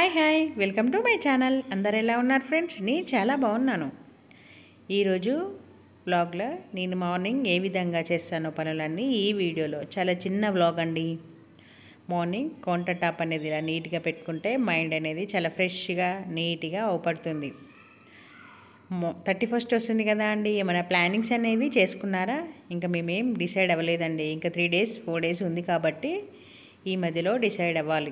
hi hi welcome to my channel అందరు ఎలా ఉన్నారు ఫ్రెండ్స్ నేను చాలా బాగున్నాను ఈరోజు వ్లాగ్లో నేను మార్నింగ్ ఏ విధంగా చేస్తానో పనులన్నీ ఈ వీడియోలో చాలా చిన్న వ్లాగ్ అండి మార్నింగ్ కౌంటర్ టాప్ అనేది ఇలా నీట్గా పెట్టుకుంటే మైండ్ అనేది చాలా ఫ్రెష్గా నీట్గా అవుపడుతుంది థర్టీ ఫస్ట్ వస్తుంది కదా అండి ఏమైనా ప్లానింగ్స్ అనేది చేసుకున్నారా ఇంకా మేమేం డిసైడ్ అవ్వలేదండి ఇంకా త్రీ డేస్ ఫోర్ డేస్ ఉంది కాబట్టి ఈ మధ్యలో డిసైడ్ అవ్వాలి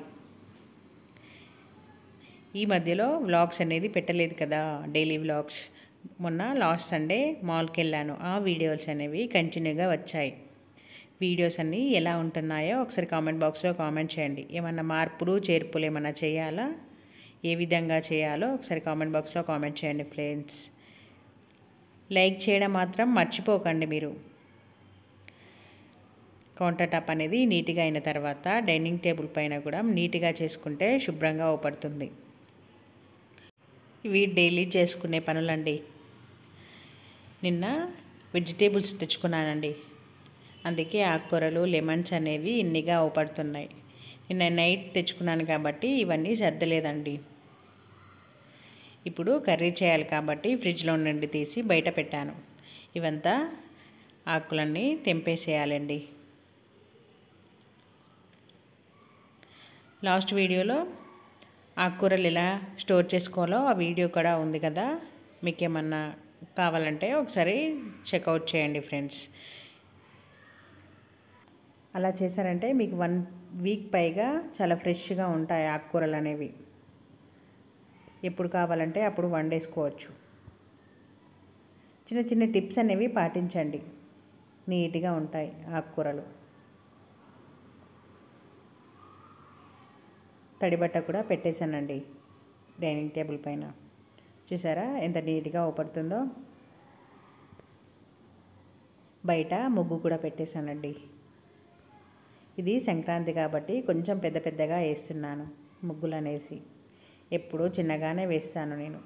ఈ మధ్యలో వ్లాగ్స్ అనేది పెట్టలేదు కదా డైలీ వ్లాగ్స్ మొన్న లాస్ట్ సండే మాల్కి వెళ్ళాను ఆ వీడియోస్ అనేవి కంటిన్యూగా వచ్చాయి వీడియోస్ అన్నీ ఎలా ఉంటున్నాయో ఒకసారి కామెంట్ బాక్స్లో కామెంట్ చేయండి ఏమన్నా మార్పులు చేర్పులు ఏమన్నా చేయాలా ఏ విధంగా చేయాలో ఒకసారి కామెంట్ బాక్స్లో కామెంట్ చేయండి ఫ్రెండ్స్ లైక్ చేయడం మాత్రం మర్చిపోకండి మీరు కౌంటర్ టాప్ అనేది నీట్గా అయిన తర్వాత డైనింగ్ టేబుల్ పైన కూడా నీట్గా చేసుకుంటే శుభ్రంగా అవుపడుతుంది ఇవి డైలీ చేసుకునే పనులండి నిన్న వెజిటేబుల్స్ తెచ్చుకున్నానండి అందుకే ఆకుకూరలు లెమన్స్ అనేవి ఇన్నిగా అవుపడుతున్నాయి నిన్న నైట్ తెచ్చుకున్నాను కాబట్టి ఇవన్నీ సర్దలేదండి ఇప్పుడు కర్రీ చేయాలి కాబట్టి ఫ్రిడ్జ్లో నుండి తీసి బయట పెట్టాను ఇవంతా ఆకులన్నీ తెంపేసేయాలండి లాస్ట్ వీడియోలో ఆకుకూరలు ఎలా స్టోర్ చేసుకోవాలో ఆ వీడియో కూడా ఉంది కదా మీకు ఏమన్నా కావాలంటే ఒకసారి చెక్అవుట్ చేయండి ఫ్రెండ్స్ అలా చేశారంటే మీకు వన్ వీక్ పైగా చాలా ఫ్రెష్గా ఉంటాయి ఆకుకూరలు అనేవి ఎప్పుడు కావాలంటే అప్పుడు వండేసుకోవచ్చు చిన్న చిన్న టిప్స్ అనేవి పాటించండి నీట్గా ఉంటాయి ఆకుకూరలు తడిబట్ట కూడా పెట్టేశానండి డైనింగ్ టేబుల్ పైన చూసారా ఎంత నీట్గా ఊపడుతుందో బయట ముగ్గు కూడా పెట్టేశానండి ఇది సంక్రాంతి కాబట్టి కొంచెం పెద్ద పెద్దగా వేస్తున్నాను ముగ్గులు అనేసి ఎప్పుడూ చిన్నగానే వేస్తాను నేను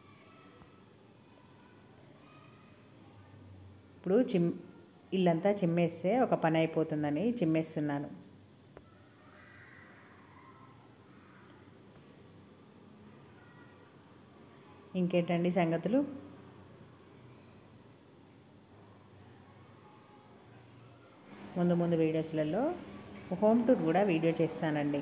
ఇప్పుడు చిమ్ ఇల్లంతా చిమ్మేస్తే ఒక పని అయిపోతుందని చిమ్మేస్తున్నాను ఇంకేంటండి సంగతులు ముందు ముందు వీడియోస్లలో హోమ్ టూర్ కూడా వీడియో చేస్తానండి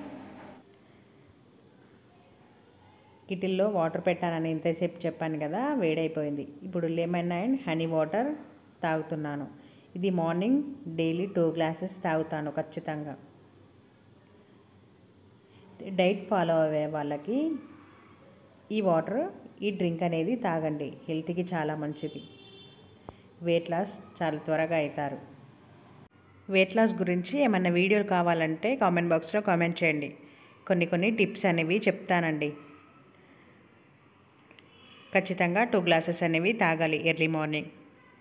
కిటిల్లో వాటర్ పెట్టానని ఇంతసేపు చెప్పాను కదా వేడైపోయింది ఇప్పుడు లెమన్ అండ్ హనీ వాటర్ తాగుతున్నాను ఇది మార్నింగ్ డైలీ టూ గ్లాసెస్ తాగుతాను ఖచ్చితంగా డైట్ ఫాలో అయ్యే వాళ్ళకి ఈ వాటర్ ఈ డ్రింక్ అనేది తాగండి హెల్త్కి చాలా మంచిది వెయిట్ లాస్ చాలా త్వరగా అవుతారు వెయిట్ లాస్ గురించి ఏమన్నా వీడియోలు కావాలంటే కామెంట్ బాక్స్లో కామెంట్ చేయండి కొన్ని కొన్ని టిప్స్ అనేవి చెప్తానండి ఖచ్చితంగా టూ గ్లాసెస్ అనేవి తాగాలి ఎర్లీ మార్నింగ్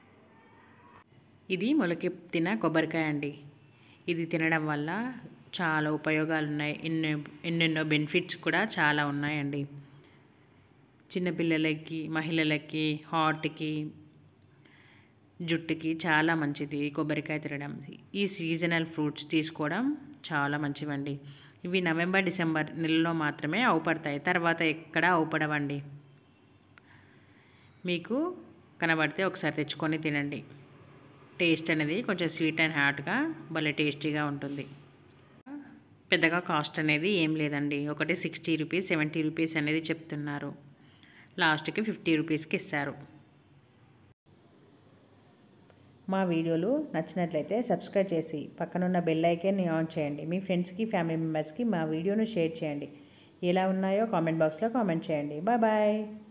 ఇది మొలకెత్తిన కొబ్బరికాయ అండి ఇది తినడం వల్ల చాలా ఉపయోగాలు ఉన్నాయి ఎన్నో ఎన్నెన్నో బెనిఫిట్స్ కూడా చాలా ఉన్నాయండి చిన్నపిల్లలకి మహిళలకి హార్ట్కి జుట్టుకి చాలా మంచిది కొబ్బరికాయ తినడం ఈ సీజనల్ ఫ్రూట్స్ తీసుకోవడం చాలా మంచివండి ఇవి నవంబర్ డిసెంబర్ నెలలో మాత్రమే అవుపడతాయి తర్వాత ఎక్కడ అవుపడవండి మీకు కనబడితే ఒకసారి తెచ్చుకొని తినండి టేస్ట్ అనేది కొంచెం స్వీట్ అండ్ హాట్గా భలే టేస్టీగా ఉంటుంది పెద్దగా కాస్ట్ అనేది ఏం లేదండి ఒకటి సిక్స్టీ రూపీస్ సెవెంటీ రూపీస్ అనేది చెప్తున్నారు లాస్ట్కి ఫిఫ్టీ రూపీస్కి ఇస్తారు మా వీడియోలు నచ్చినట్లయితే సబ్స్క్రైబ్ చేసి పక్కనున్న బెల్ ఐకాన్ని ఆన్ చేయండి మీ ఫ్రెండ్స్కి ఫ్యామిలీ మెంబర్స్కి మా వీడియోను షేర్ చేయండి ఎలా ఉన్నాయో కామెంట్ బాక్స్లో కామెంట్ చేయండి బాయ్ బాయ్